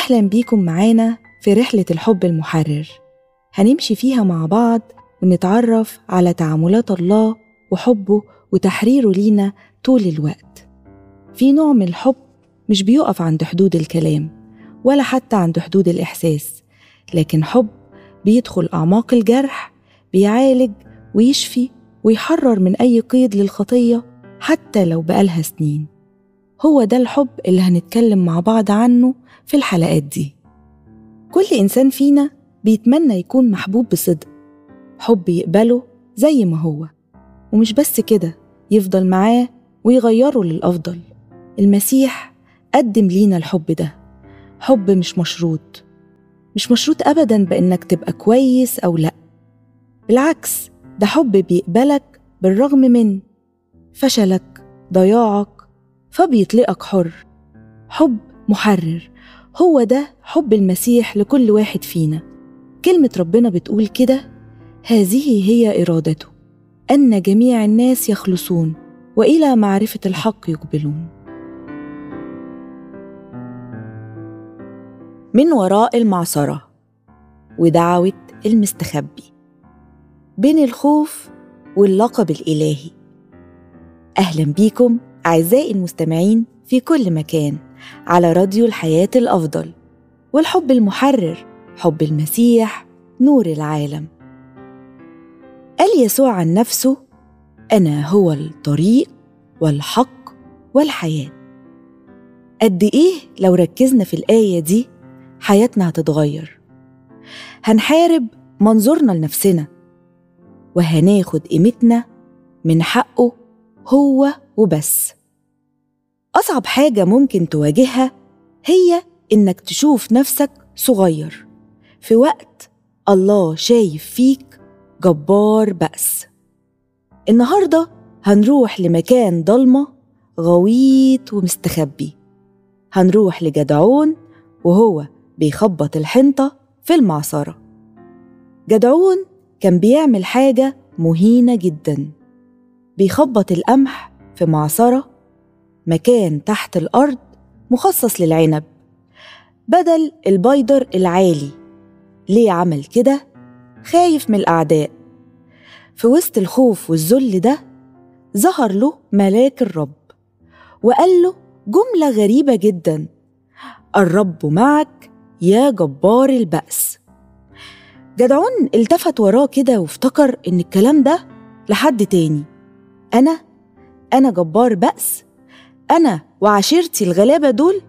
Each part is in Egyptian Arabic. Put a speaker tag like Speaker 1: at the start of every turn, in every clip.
Speaker 1: أهلا بيكم معانا في رحلة الحب المحرر هنمشي فيها مع بعض ونتعرف على تعاملات الله وحبه وتحريره لينا طول الوقت في نوع من الحب مش بيقف عند حدود الكلام ولا حتى عند حدود الإحساس لكن حب بيدخل أعماق الجرح بيعالج ويشفي ويحرر من أي قيد للخطية حتى لو بقالها سنين هو ده الحب اللي هنتكلم مع بعض عنه في الحلقات دي كل إنسان فينا بيتمنى يكون محبوب بصدق حب يقبله زي ما هو ومش بس كده يفضل معاه ويغيره للأفضل المسيح قدم لينا الحب ده حب مش مشروط مش مشروط أبدا بإنك تبقى كويس أو لأ بالعكس ده حب بيقبلك بالرغم من فشلك ضياعك فبيطلقك حر حب محرر هو ده حب المسيح لكل واحد فينا كلمة ربنا بتقول كده هذه هي إرادته أن جميع الناس يخلصون وإلى معرفة الحق يقبلون من وراء المعصرة ودعوة المستخبي بين الخوف واللقب الإلهي أهلا بيكم أعزائي المستمعين في كل مكان على راديو الحياة الأفضل والحب المحرر حب المسيح نور العالم قال يسوع عن نفسه أنا هو الطريق والحق والحياة قد إيه لو ركزنا في الآية دي حياتنا هتتغير هنحارب منظورنا لنفسنا وهناخد قيمتنا من حقه هو وبس أصعب حاجة ممكن تواجهها هي إنك تشوف نفسك صغير في وقت الله شايف فيك جبار بأس النهاردة هنروح لمكان ضلمة غويط ومستخبي هنروح لجدعون وهو بيخبط الحنطة في المعصرة جدعون كان بيعمل حاجة مهينة جدا بيخبط القمح في معصرة مكان تحت الأرض مخصص للعنب بدل البيدر العالي ليه عمل كده؟ خايف من الأعداء في وسط الخوف والذل ده ظهر له ملاك الرب وقال له جملة غريبة جدا الرب معك يا جبار البأس جدعون التفت وراه كده وافتكر إن الكلام ده لحد تاني أنا أنا جبار بأس أنا وعشيرتي الغلابة دول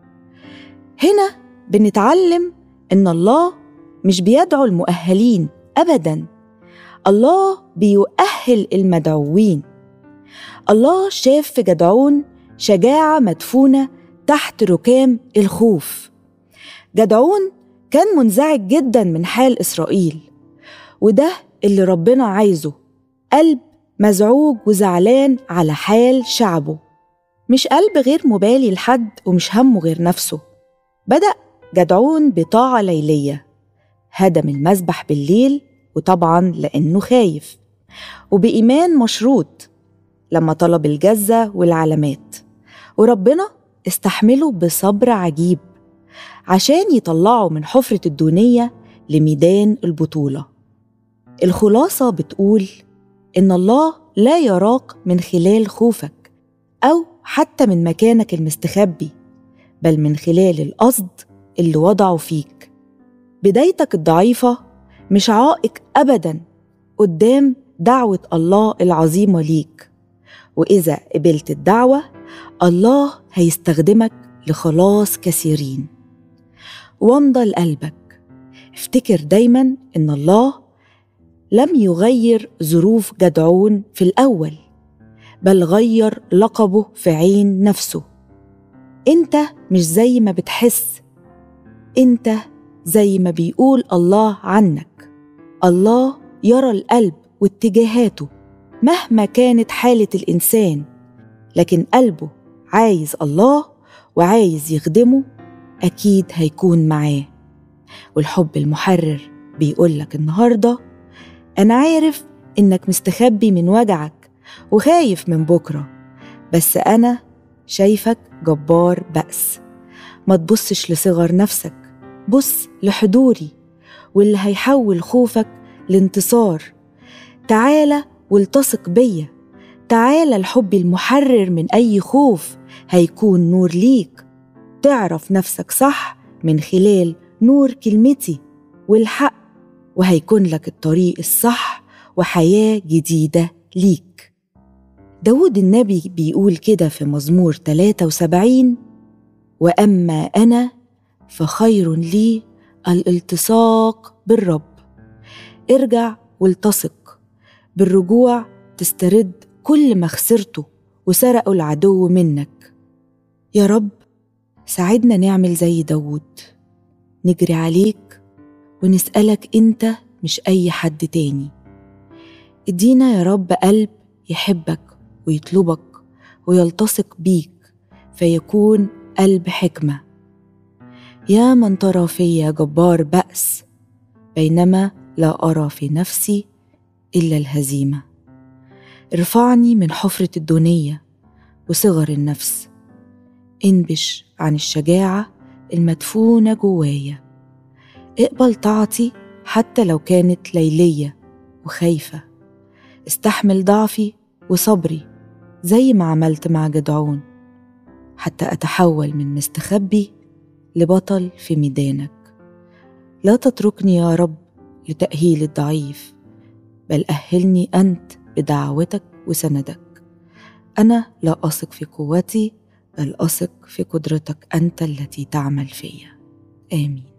Speaker 1: هنا بنتعلم إن الله مش بيدعو المؤهلين أبدا الله بيؤهل المدعوين الله شاف في جدعون شجاعة مدفونة تحت ركام الخوف جدعون كان منزعج جدا من حال إسرائيل وده اللي ربنا عايزه قلب مزعوج وزعلان على حال شعبه مش قلب غير مبالي لحد ومش همه غير نفسه بدأ جدعون بطاعة ليلية هدم المذبح بالليل وطبعا لأنه خايف وبإيمان مشروط لما طلب الجزة والعلامات وربنا استحمله بصبر عجيب عشان يطلعه من حفرة الدونية لميدان البطولة الخلاصة بتقول إن الله لا يراك من خلال خوفك أو حتى من مكانك المستخبي بل من خلال القصد اللي وضعه فيك بدايتك الضعيفة مش عائق أبدا قدام دعوة الله العظيمة ليك وإذا قبلت الدعوة الله هيستخدمك لخلاص كثيرين وامضى لقلبك افتكر دايما ان الله لم يغير ظروف جدعون في الاول بل غير لقبه في عين نفسه انت مش زي ما بتحس انت زي ما بيقول الله عنك الله يرى القلب واتجاهاته مهما كانت حاله الانسان لكن قلبه عايز الله وعايز يخدمه أكيد هيكون معاه والحب المحرر بيقولك النهاردة أنا عارف إنك مستخبي من وجعك وخايف من بكرة بس أنا شايفك جبار بأس ما تبصش لصغر نفسك بص لحضوري واللي هيحول خوفك لانتصار تعالى والتصق بيا تعالى الحب المحرر من أي خوف هيكون نور ليك تعرف نفسك صح من خلال نور كلمتي والحق وهيكون لك الطريق الصح وحياة جديدة ليك داود النبي بيقول كده في مزمور 73 وأما أنا فخير لي الالتصاق بالرب ارجع والتصق بالرجوع تسترد كل ما خسرته وسرقه العدو منك يا رب ساعدنا نعمل زي داود نجري عليك ونسألك أنت مش أي حد تاني ادينا يا رب قلب يحبك ويطلبك ويلتصق بيك فيكون قلب حكمة يا من ترى في جبار بأس بينما لا أرى في نفسي إلا الهزيمة ارفعني من حفرة الدنيا وصغر النفس انبش عن الشجاعة المدفونة جوايا اقبل طاعتي حتى لو كانت ليلية وخايفة استحمل ضعفي وصبري زي ما عملت مع جدعون حتى أتحول من مستخبي لبطل في ميدانك لا تتركني يا رب لتأهيل الضعيف بل أهلني أنت بدعوتك وسندك أنا لا أثق في قوتي بل أثق في قدرتك أنت التي تعمل فيا آمين